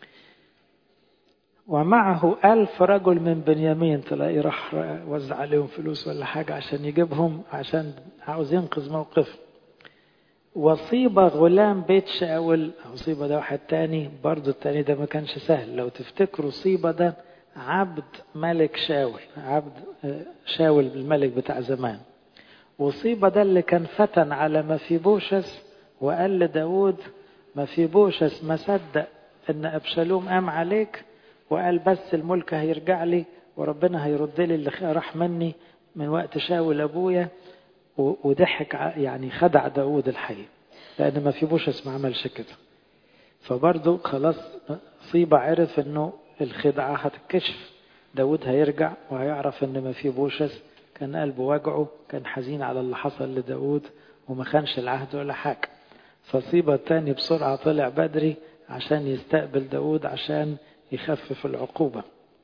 ومعه ألف رجل من بنيامين تلاقي راح وزع عليهم فلوس ولا حاجة عشان يجيبهم عشان عاوز ينقذ موقف وصيب غلام بيت شاول صيبة ده واحد تاني برضو التاني ده ما كانش سهل لو تفتكروا صيبة ده عبد ملك شاول عبد شاول الملك بتاع زمان وصيبة ده اللي كان فتن على ما في بوشس وقال لداود ما في بوشس ما صدق ان ابشالوم قام عليك وقال بس الملك هيرجع لي وربنا هيرد لي اللي راح مني من وقت شاول ابويا وضحك يعني خدع داود الحقيقة لأن ما في بوشس ما عملش كده فبرضه خلاص صيبة عرف انه الخدعة هتتكشف داود هيرجع وهيعرف ان ما في بوشس كان قلبه وجعه كان حزين على اللي حصل لداود وما خانش العهد ولا حاجة فصيبة التاني بسرعة طلع بدري عشان يستقبل داود عشان يخفف العقوبة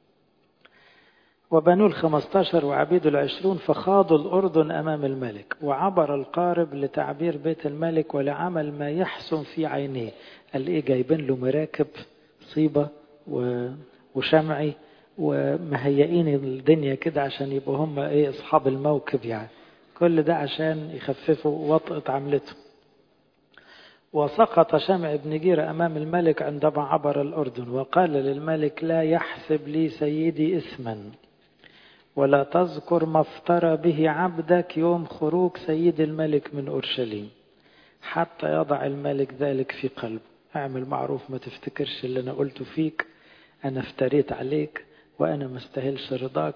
وبنو الخمستاشر وعبيد العشرون فخاضوا الأردن أمام الملك وعبر القارب لتعبير بيت الملك ولعمل ما يحسن في عينيه قال إيه جايبين له مراكب صيبة وشمعي ومهيئين الدنيا كده عشان يبقوا هم إيه أصحاب الموكب يعني كل ده عشان يخففوا وطأة عملته وسقط شمع بن جيرة أمام الملك عندما عبر الأردن وقال للملك لا يحسب لي سيدي إثما ولا تذكر ما افترى به عبدك يوم خروج سيد الملك من أورشليم حتى يضع الملك ذلك في قلبه اعمل معروف ما تفتكرش اللي أنا قلته فيك أنا افتريت عليك وأنا ما استاهلش رضاك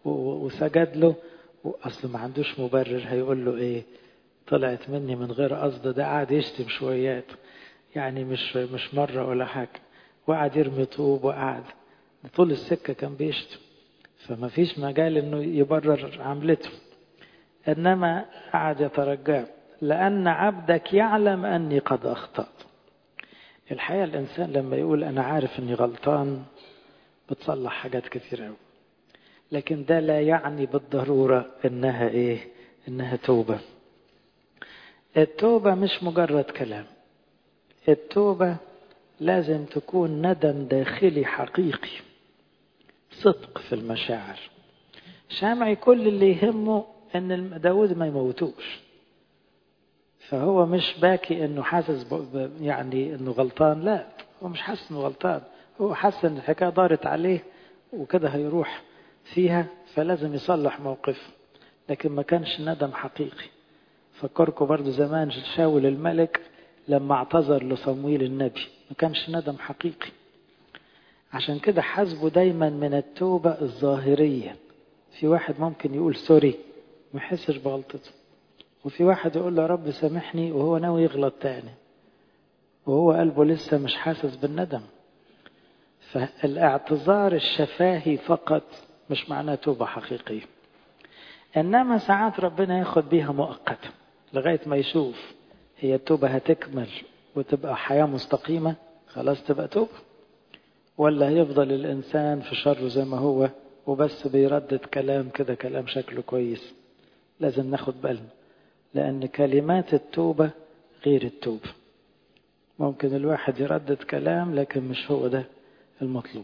وسجد له أصل ما عندوش مبرر هيقول له إيه طلعت مني من غير قصد ده قاعد يشتم شويات يعني مش مش مرة ولا حاجة وقعد يرمي طوب وقعد طول السكة كان بيشتم فما فيش مجال انه يبرر عملته انما قعد يترجاه لان عبدك يعلم اني قد اخطأت الحقيقة الانسان لما يقول انا عارف اني غلطان بتصلح حاجات كتير قوي لكن ده لا يعني بالضرورة انها ايه انها توبة التوبة مش مجرد كلام التوبة لازم تكون ندم داخلي حقيقي صدق في المشاعر شامعي كل اللي يهمه ان داود ما يموتوش فهو مش باكي انه حاسس يعني انه غلطان لا هو مش حاسس انه غلطان هو حاسس ان الحكايه دارت عليه وكده هيروح فيها فلازم يصلح موقفه لكن ما كانش ندم حقيقي فكركم برضو زمان شاول الملك لما اعتذر لصمويل النبي ما كانش ندم حقيقي عشان كده حاسبه دايما من التوبة الظاهرية في واحد ممكن يقول سوري ما يحسش بغلطته وفي واحد يقول له يا رب سامحني وهو ناوي يغلط تاني وهو قلبه لسه مش حاسس بالندم فالاعتذار الشفاهي فقط مش معناه توبة حقيقية إنما ساعات ربنا ياخد بيها مؤقتة لغاية ما يشوف هي التوبة هتكمل وتبقى حياة مستقيمة خلاص تبقى توبة ولا هيفضل الإنسان في شره زي ما هو وبس بيردد كلام كده كلام شكله كويس لازم ناخد بالنا لأن كلمات التوبة غير التوبة ممكن الواحد يردد كلام لكن مش هو ده المطلوب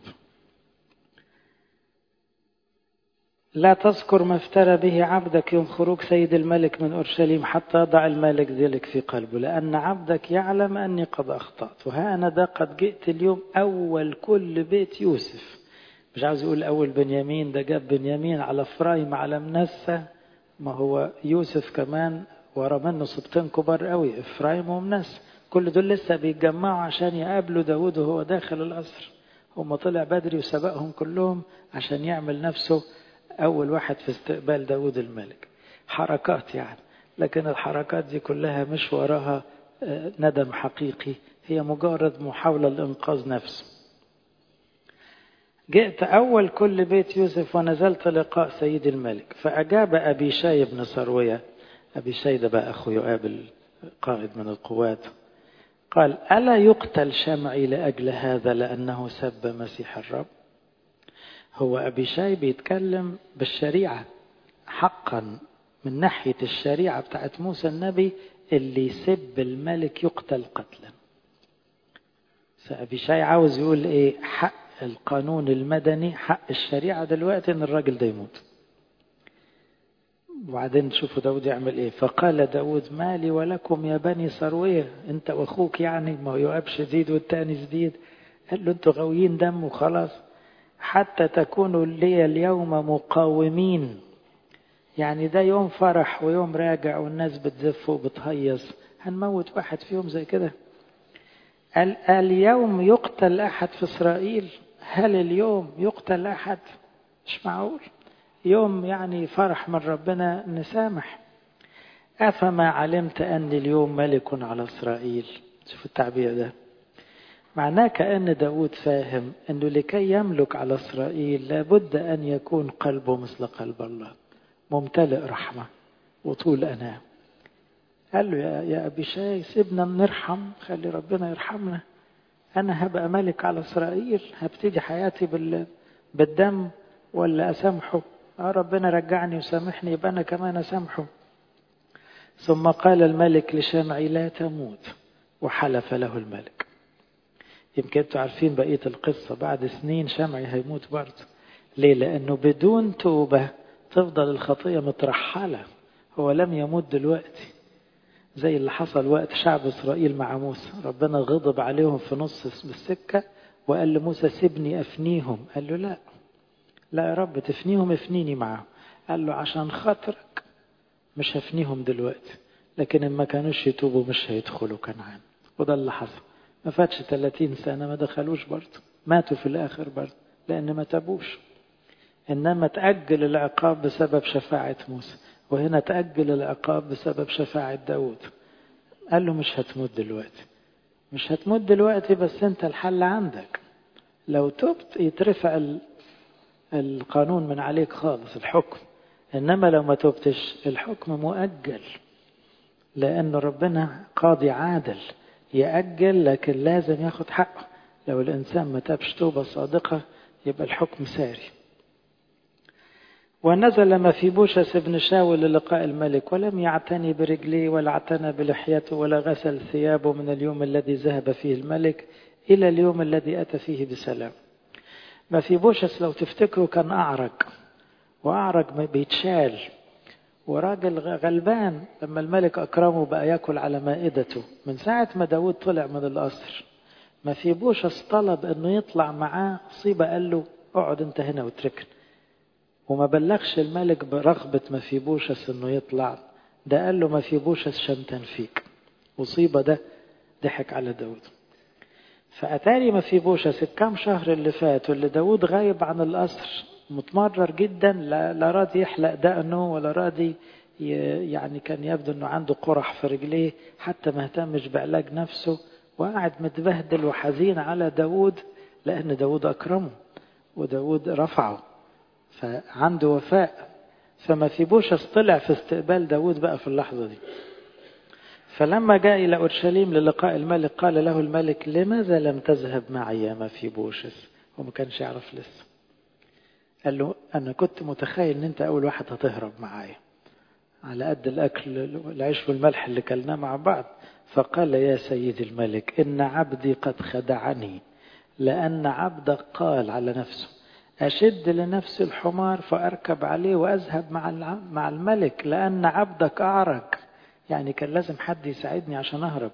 لا تذكر ما افترى به عبدك يوم خروج سيد الملك من أورشليم حتى يضع الملك ذلك في قلبه لأن عبدك يعلم أني قد أخطأت وها أنا ده قد جئت اليوم أول كل بيت يوسف مش عاوز يقول أول بنيامين ده جاب بنيامين على فرايم على منسى ما هو يوسف كمان ورا منه سبطين كبار قوي إفرايم ومنسى كل دول لسه بيتجمعوا عشان يقابلوا داود وهو داخل القصر هم طلع بدري وسبقهم كلهم عشان يعمل نفسه أول واحد في استقبال داود الملك حركات يعني لكن الحركات دي كلها مش وراها ندم حقيقي هي مجرد محاولة لإنقاذ نفسه جئت أول كل بيت يوسف ونزلت لقاء سيد الملك فأجاب أبي شاي بن سروية أبي شاي ده بقى أخو يقابل قائد من القوات قال ألا يقتل شمعي لأجل هذا لأنه سب مسيح الرب هو أبي شاي بيتكلم بالشريعة حقا من ناحية الشريعة بتاعت موسى النبي اللي يسب الملك يقتل قتلا فأبي شاي عاوز يقول إيه حق القانون المدني حق الشريعة دلوقتي إن الراجل ده يموت وبعدين شوفوا داود يعمل ايه فقال داود مالي ولكم يا بني سروية انت واخوك يعني ما يؤاب شديد والتاني شديد قال له انتوا غاويين دم وخلاص حتى تكونوا لي اليوم مقاومين يعني ده يوم فرح ويوم راجع والناس بتزف وبتهيص هنموت واحد فيهم زي كده قال اليوم يقتل أحد في إسرائيل هل اليوم يقتل أحد مش معقول يوم يعني فرح من ربنا نسامح أفما علمت أني اليوم ملك على إسرائيل شوف التعبير ده معناه كأن داود فاهم أنه لكي يملك على إسرائيل لابد أن يكون قلبه مثل قلب الله ممتلئ رحمة وطول أنام قال له يا, يا أبي شاي سيبنا نرحم خلي ربنا يرحمنا أنا هبقى ملك على إسرائيل هبتدي حياتي بال... بالدم ولا أسامحه آه ربنا رجعني وسامحني يبقى أنا كمان أسامحه ثم قال الملك لشمعي لا تموت وحلف له الملك يمكن انتوا عارفين بقية القصة بعد سنين شمعي هيموت برضه ليه لأنه بدون توبة تفضل الخطية مترحلة هو لم يموت دلوقتي زي اللي حصل وقت شعب إسرائيل مع موسى ربنا غضب عليهم في نص السكة وقال لموسى سيبني أفنيهم قال له لا لا يا رب تفنيهم افنيني معهم قال له عشان خاطرك مش هفنيهم دلوقتي لكن إن ما كانوش يتوبوا مش هيدخلوا كنعان وده اللي حصل ما فاتش 30 سنة ما دخلوش برضه ماتوا في الآخر برضه لأن ما تابوش إنما تأجل العقاب بسبب شفاعة موسى وهنا تأجل العقاب بسبب شفاعة داود قال له مش هتموت دلوقتي مش هتموت دلوقتي بس انت الحل عندك لو تبت يترفع القانون من عليك خالص الحكم انما لو ما تبتش الحكم مؤجل لان ربنا قاضي عادل يأجل لكن لازم ياخد حقه لو الانسان ما تابش توبة صادقة يبقى الحكم ساري ونزل مفيبوشس بن شاول للقاء الملك ولم يعتني برجليه ولا اعتنى بلحيته ولا غسل ثيابه من اليوم الذي ذهب فيه الملك إلى اليوم الذي أتى فيه بسلام مفيبوشس لو تفتكروا كان أعرج وأعرج بيتشال وراجل غلبان لما الملك أكرمه بقى يأكل على مائدته من ساعة ما داود طلع من القصر مفيبوشس طلب أنه يطلع معاه صيبة قال له اقعد انت هنا واتركن وما بلغش الملك برغبة مفيبوشس انه يطلع ده قال له مفيبوشس شمتن فيك وصيبة ده ضحك على داود فأتاري مفيبوشس الكام شهر اللي فاتوا اللي داود غايب عن القصر متمرر جدا لا, لا راضي يحلق دقنه ولا راضي يعني كان يبدو انه عنده قرح في رجليه حتى ما اهتمش بعلاج نفسه وقاعد متبهدل وحزين على داود لأن داود أكرمه وداود رفعه فعنده وفاء فما في بوشس طلع في استقبال داود بقى في اللحظة دي فلما جاء إلى أورشليم للقاء الملك قال له الملك لماذا لم تذهب معي يا ما في بوشس هو ما كانش يعرف لسه قال له أنا كنت متخيل أن أنت أول واحد هتهرب معايا على قد الأكل العيش والملح اللي كلناه مع بعض فقال يا سيدي الملك إن عبدي قد خدعني لأن عبدك قال على نفسه أشد لنفسي الحمار فأركب عليه وأذهب مع مع الملك لأن عبدك أعرج يعني كان لازم حد يساعدني عشان أهرب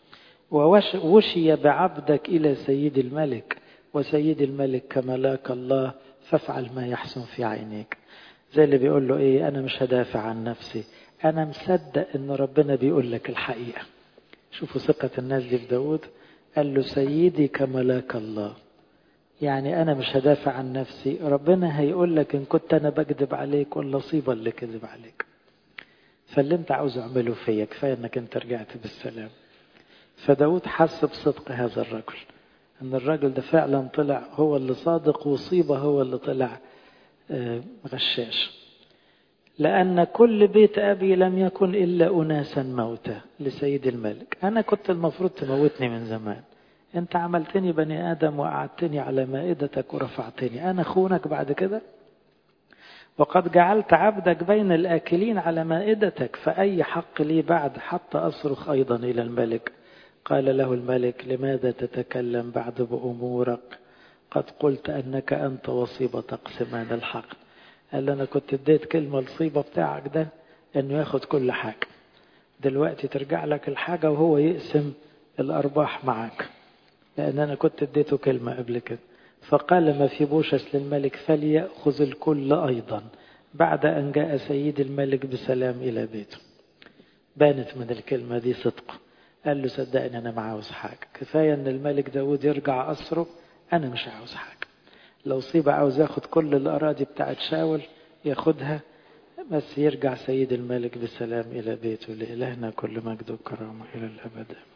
ووشي بعبدك إلى سيد الملك وسيد الملك كملاك الله فافعل ما يحسن في عينيك زي اللي بيقول له إيه أنا مش هدافع عن نفسي أنا مصدق إن ربنا بيقول لك الحقيقة شوفوا ثقة الناس دي في داود قال له سيدي كملاك الله يعني أنا مش هدافع عن نفسي ربنا هيقول لك إن كنت أنا بكذب عليك ولا صيبة اللي كذب عليك فاللي أنت عاوز أعمله فيا كفاية إنك أنت رجعت بالسلام فداود حس بصدق هذا الرجل أن الرجل ده فعلا طلع هو اللي صادق وصيبة هو اللي طلع غشاش لأن كل بيت أبي لم يكن إلا أناسا موتى لسيد الملك أنا كنت المفروض تموتني من زمان أنت عملتني بني آدم وقعدتني على مائدتك ورفعتني أنا خونك بعد كده وقد جعلت عبدك بين الآكلين على مائدتك فأي حق لي بعد حتى أصرخ أيضا إلى الملك قال له الملك لماذا تتكلم بعد بأمورك قد قلت أنك أنت وصيبة تقسمان الحق قال أنا كنت اديت كلمة الصيبة بتاعك ده أنه ياخد كل حاجة دلوقتي ترجع لك الحاجة وهو يقسم الأرباح معك لأن أنا كنت اديته كلمة قبل كده فقال ما في بوشس للملك فليأخذ الكل أيضا بعد أن جاء سيد الملك بسلام إلى بيته بانت من الكلمة دي صدق قال له صدقني أنا ما عاوز حاجة كفاية أن الملك داود يرجع أسره أنا مش عاوز حاجة لو صيبة عاوز ياخد كل الأراضي بتاعت شاول ياخدها بس يرجع سيد الملك بسلام إلى بيته لإلهنا كل مجد وكرامة إلى الأبد